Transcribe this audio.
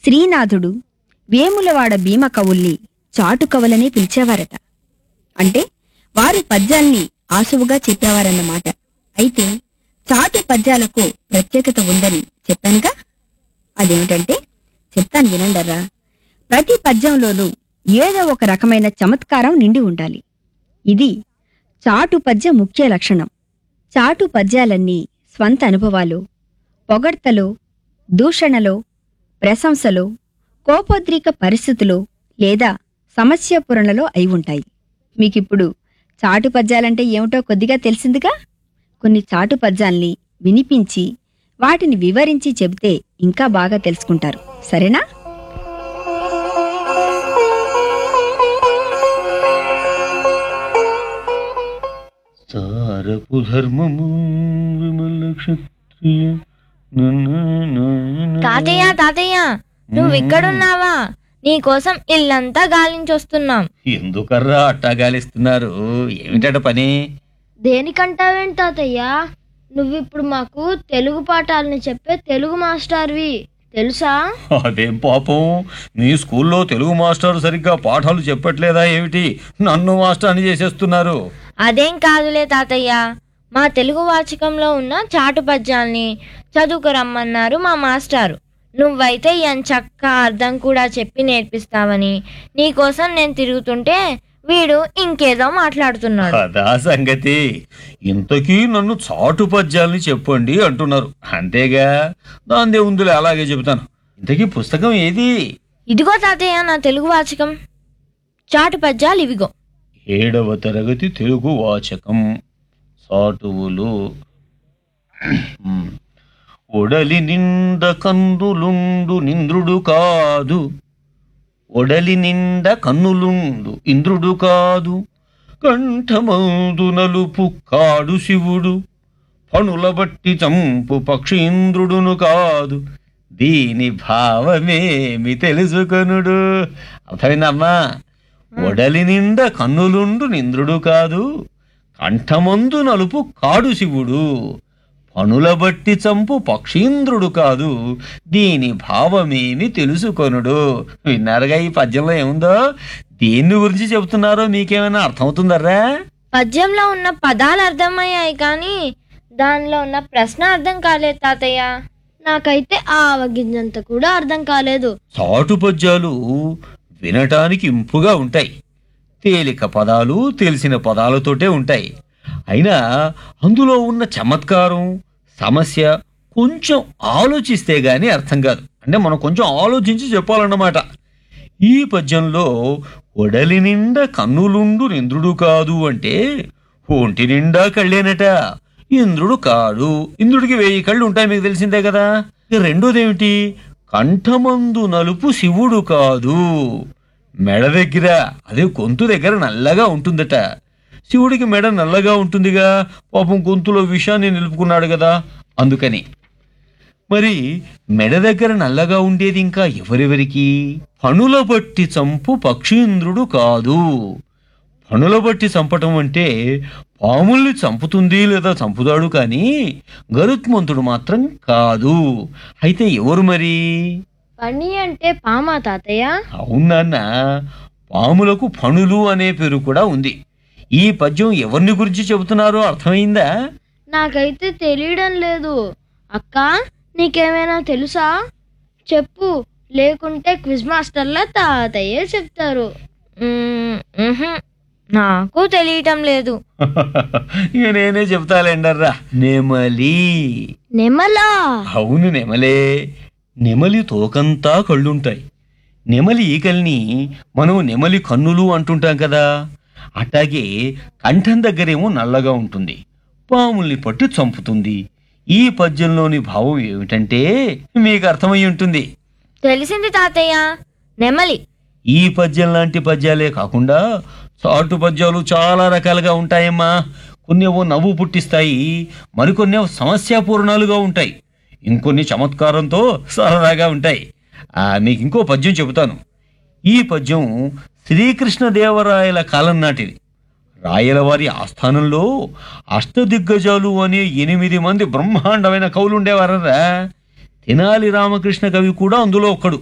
శ్రీనాథుడు వేములవాడ భీమ కవుల్ని చాటు కవులనే పిలిచేవారట అంటే వారి పద్యాల్ని ఆసువుగా చెప్పేవారన్నమాట అయితే చాటు పద్యాలకు ప్రత్యేకత ఉందని చెప్పానుగా అదేమిటంటే చెప్తాను వినండర్రా ప్రతి పద్యంలోనూ ఏదో ఒక రకమైన చమత్కారం నిండి ఉండాలి ఇది చాటు పద్య ముఖ్య లక్షణం చాటు పద్యాలన్నీ స్వంత అనుభవాలు పొగడ్తలో దూషణలో ప్రశంసలో కోపోద్రిక పరిస్థితులు లేదా సమస్యాపూరణలో అయి ఉంటాయి మీకిప్పుడు చాటు పద్యాలంటే ఏమిటో కొద్దిగా తెలిసిందిగా కొన్ని చాటు పద్యాల్ని వినిపించి వాటిని వివరించి చెబితే ఇంకా బాగా తెలుసుకుంటారు సరేనా సారపు ధర్మము విమల క్షత్రియ తాతయ్య తాతయ్య నువ్వు ఇక్కడున్నావా నీకోసం ఇల్లంతా గాలించొస్తున్నాం ఎందుకర్రా అట్టా గాలిస్తున్నారు ఏమిటట పని దేనికంటావేంటి తాతయ్య నువ్విప్పుడు మాకు తెలుగు పాఠాలని చెప్పే తెలుగు మాస్టర్వి తెలుసా అదేం పాపం మీ స్కూల్లో తెలుగు మాస్టర్ సరిగ్గా పాఠాలు చెప్పట్లేదా ఏమిటి నన్ను మాస్టర్ని చేసేస్తున్నారు అదేం కాదులే తాతయ్య మా తెలుగు వాచకంలో ఉన్న చాటు పద్యాల్ని చదువుకురమ్మన్నారు మా మాస్టారు నువ్వైతే ఎంచక్క అర్థం కూడా చెప్పి నేర్పిస్తావని నీకోసం నేను తిరుగుతుంటే వీడు ఇంకేదో మాట్లాడుతున్నాడు అదా సంగతి ఇంతకీ నన్ను చాటు పద్యాల్ని చెప్పండి అంటున్నారు అంతేగా దాందే ఉందిలే అలాగే చెబుతాను ఇంతకీ పుస్తకం ఏది ఇదిగో తాతయ్య నా తెలుగు వాచకం చాటు పద్యాలు ఇవిగో ఏడవ తరగతి తెలుగు వాచకం సాటువులు ఒడలి నింద కందులుండు నింద్రుడు కాదు ఒడలి నింద కన్నులుండు ఇంద్రుడు కాదు కంఠమందు నలుపు కాడు శివుడు పణుల బట్టి చంపు పక్షీంద్రుడును కాదు దీని భావమేమి తెలుసుకొనుడు అర్థమైందమ్మా ఒడలి నిండా కన్నులుండు నింద్రుడు కాదు కంఠమందు నలుపు కాడు శివుడు పనుల బట్టి చంపు పక్షీంద్రుడు కాదు దీని భావమేమి తెలుసుకొనుడు విన్నారుగా ఈ పద్యంలో ఏముందో దేన్ని గురించి చెబుతున్నారో మీకేమైనా అర్థమవుతుందర్రా పద్యంలో ఉన్న పదాలు అర్థమయ్యాయి కానీ దానిలో ఉన్న ప్రశ్న అర్థం కాలేదు తాతయ్య నాకైతే ఆ అవగింజంత కూడా అర్థం కాలేదు చాటు పద్యాలు వినటానికి ఇంపుగా ఉంటాయి తేలిక పదాలు తెలిసిన పదాలతోటే ఉంటాయి అయినా అందులో ఉన్న చమత్కారం సమస్య కొంచెం ఆలోచిస్తే గాని అర్థం కాదు అంటే మనం కొంచెం ఆలోచించి చెప్పాలన్నమాట ఈ పద్యంలో ఒడలి నిండా కన్నులుండు ఇంద్రుడు కాదు అంటే ఒంటి నిండా కళ్ళేనట ఇంద్రుడు కాడు ఇంద్రుడికి వెయ్యి కళ్ళు ఉంటాయి మీకు తెలిసిందే కదా ఇక రెండోదేమిటి కంఠమందు నలుపు శివుడు కాదు మెడ దగ్గర అదే గొంతు దగ్గర నల్లగా ఉంటుందట శివుడికి మెడ నల్లగా ఉంటుందిగా పాపం గొంతులో విషాన్ని నిలుపుకున్నాడు కదా అందుకని మరి మెడ దగ్గర నల్లగా ఉండేది ఇంకా ఎవరెవరికి పనుల బట్టి చంపు పక్షీంద్రుడు కాదు పనుల బట్టి చంపటం అంటే పాముల్ని చంపుతుంది లేదా చంపుతాడు కానీ గరుత్మంతుడు మాత్రం కాదు అయితే ఎవరు మరి పని అంటే పామా తాతయ్య అవునన్న పాములకు పణులు అనే పేరు కూడా ఉంది ఈ పద్యం ఎవరిని గురించి చెబుతున్నారో అర్థమైందా నాకైతే తెలియడం లేదు అక్క నీకేమైనా తెలుసా చెప్పు లేకుంటే క్విజ్ మాస్టర్లా తాతయ్యే చెప్తారు మ్మ్, మ్హూ. నాకు తెలియటం లేదు ఇక నేనే చెప్తాలేండర్రా నెమలి నెమలా అవును నెమలే నెమలి తోకంతా కళ్ళుంటాయి నెమలి ఈకల్ని మనం నెమలి కన్నులు అంటుంటాం కదా అట్లాగే కంఠం దగ్గరేమో నల్లగా ఉంటుంది పాముల్ని పట్టి చంపుతుంది ఈ పద్యంలోని భావం ఏమిటంటే మీకు అర్థమై ఉంటుంది తెలిసింది తాతయ్య నెమలి ఈ పద్యం లాంటి పద్యాలే కాకుండా చాటు పద్యాలు చాలా రకాలుగా ఉంటాయమ్మా కొన్ని ఏవో నవ్వు పుట్టిస్తాయి మరికొన్ని ఏవో సమస్యాపూర్ణాలుగా ఉంటాయి ఇంకొన్ని చమత్కారంతో సరదాగా ఉంటాయి ఆ, మీకు ఇంకో పద్యం చెబుతాను ఈ పద్యం శ్రీకృష్ణదేవరాయల కాలం నాటిది రాయలవారి ఆస్థానంలో అష్టదిగ్గజాలు అనే ఎనిమిది మంది బ్రహ్మాండమైన కవులు ఉండేవారరా తెనాలి రామకృష్ణ కవి కూడా అందులో ఒక్కడు